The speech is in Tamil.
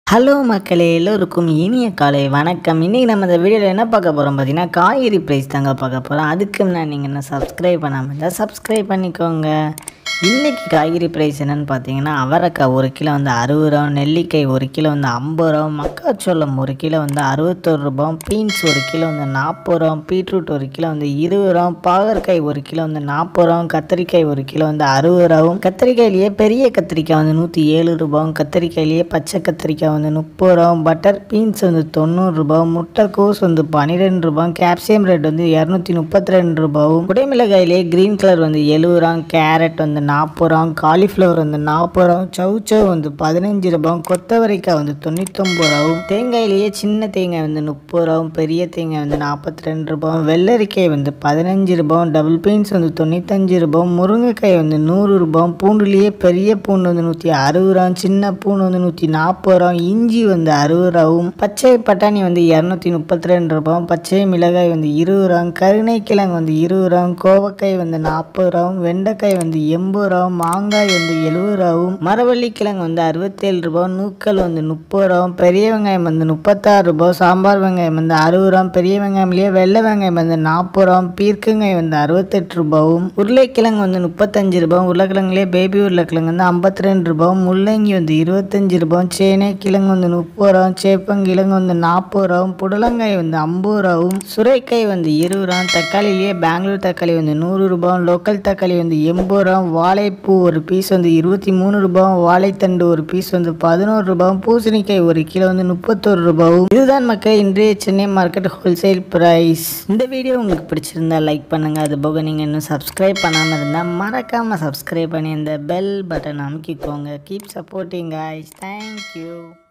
ஹலோ மக்களே எல்லோருக்கும் இனிய காலை வணக்கம் இன்றைக்கி நம்ம இந்த வீடியோவில் என்ன பார்க்க போகிறோம் பார்த்தீங்கன்னா காய்கறி ப்ரைஸ் தாங்க பார்க்க போகிறோம் அதுக்கு முன்னாடி நீங்கள் என்ன சப்ஸ்கிரைப் பண்ணாமல் இருந்தால் சப்ஸ்கிரைப் பண்ணிக்கோங்க இன்றைக்கி காய்கறி ப்ரைஸ் என்னென்னு பார்த்தீங்கன்னா அவரைக்காய் ஒரு கிலோ வந்து அறுபது ரூபா நெல்லிக்காய் ஒரு கிலோ வந்து ஐம்பது ரூபா மக்காச்சோளம் ஒரு கிலோ வந்து அறுபத்தோரு ரூபா பீன்ஸ் ஒரு கிலோ வந்து நாற்பது ரூபா பீட்ரூட் ஒரு கிலோ வந்து இருபது ரூபா பாகற்காய் ஒரு கிலோ வந்து நாற்பது ரூபா கத்திரிக்காய் ஒரு கிலோ வந்து அறுபது ரூபாவும் கத்திரிக்காயிலேயே பெரிய கத்திரிக்காய் வந்து நூற்றி ஏழு ரூபாவும் கத்திரிக்காயிலேயே பச்சை கத்திரிக்காய் வந்து முப்பது ரூபாவும் பட்டர் பீன்ஸ் வந்து தொண்ணூறு ரூபாவும் முட்டைக்கோஸ் வந்து பன்னிரெண்டு ரூபாயும் கேப்சியம் ரேட் வந்து இரநூத்தி முப்பத்தி ரெண்டு ரூபாவும் குடைமிளகாயிலேயே க்ரீன் கலர் வந்து எழுபது ரூபா கேரட் வந்து நாற்பது ரூபா காலிஃப்ளவர் வந்து நாற்பது ரூபா சவுச்சவ் வந்து பதினஞ்சு ரூபாயும் கொத்தவரைக்காய் வந்து தொண்ணூத்தொம்பது ரூபாவும் தேங்காயிலேயே சின்ன தேங்காய் வந்து முப்பது ரூபாவும் பெரிய தேங்காய் வந்து நாற்பத்தி ரெண்டு ரூபாயும் வெள்ளரிக்காய் வந்து பதினஞ்சு ரூபாயும் டபுள் பீன்ஸ் வந்து தொண்ணூத்தஞ்சு ரூபாயும் முருங்கைக்காய் வந்து நூறு ரூபாயும் பூண்டுலேயே பெரிய பூண்டு வந்து நூற்றி அறுபது ரூபாயும் சின்ன பூண்டு வந்து நூற்றி நாற்பது ரூபாயும் இஞ்சி வந்து அறுபது ரூபாவும் பச்சை பட்டாணி வந்து இரநூத்தி முப்பத்தி ரெண்டு ரூபாயும் பச்சை மிளகாய் வந்து இருபது ரூபாயும் கருணைக்கிழங்கு வந்து இருபது ரூபாயும் கோவக்காய் வந்து நாற்பது ரூபாயும் வெண்டைக்காய் வந்து எண்பது ரூபாயும் மாங்காய் வந்து எழுபது ரூபாயும் மரவள்ளி கிழங்கு வந்து அறுபத்தேழு ரூபாயும் நூக்கல் வந்து முப்பது ரூபாயும் பெரிய வெங்காயம் வந்து முப்பத்தாறு ரூபாய் சாம்பார் வெங்காயம் வந்து அறுபது ரூபாயும் பெரிய வெங்காயம்லேயே வெள்ளை வெங்காயம் வந்து நாற்பது ரூபாயும் பீர்க்கங்காய் வந்து அறுபத்தெட்டு ரூபாயும் உருளைக்கிழங்கு வந்து முப்பத்தஞ்சு ரூபாயும் உருளைக்கிழங்குலேயே பேபி உருளைக்கிழங்கு வந்து ஐம்பத்தி ரெண்டு ரூபாயும் முள்ளங்கி வந்து இருபத்தஞ்சு ரூபாயும் சேனை கிழங்கு வந்து முப்பது ரூபாயும் சேப்பங்கிழங்கு வந்து நாற்பது ரூபாயும் புடலங்காய் வந்து ஐம்பது ரூபாயும் சுரைக்காய் வந்து இருபது ரூபாயும் தக்காளிலேயே பெங்களூர் தக்காளி வந்து நூறு ரூபாயும் லோக்கல் தக்காளி வந்து எண்பது ரூபாயும் வாழைப்பூ ஒரு பீஸ் வந்து இருபத்தி மூணு ரூபாயும் வாழைத்தண்டு ஒரு பீஸ் வந்து பதினோரு ரூபாயும் பூசணிக்காய் ஒரு கிலோ வந்து முப்பத்தோரு ரூபாயும் இதுதான் மக்கள் இன்றைய சென்னை மார்க்கெட் ஹோல்சேல் பிரைஸ் இந்த வீடியோ உங்களுக்கு பிடிச்சிருந்தா லைக் பண்ணுங்க அது போக நீங்கள் இன்னும் சப்ஸ்கிரைப் பண்ணாமல் இருந்தால் மறக்காமல் சப்ஸ்கிரைப் பண்ணி இந்த பெல் பட்டன் அமுக்கிக்கோங்க கீப் சப்போர்ட்டிங் guys தேங்க்யூ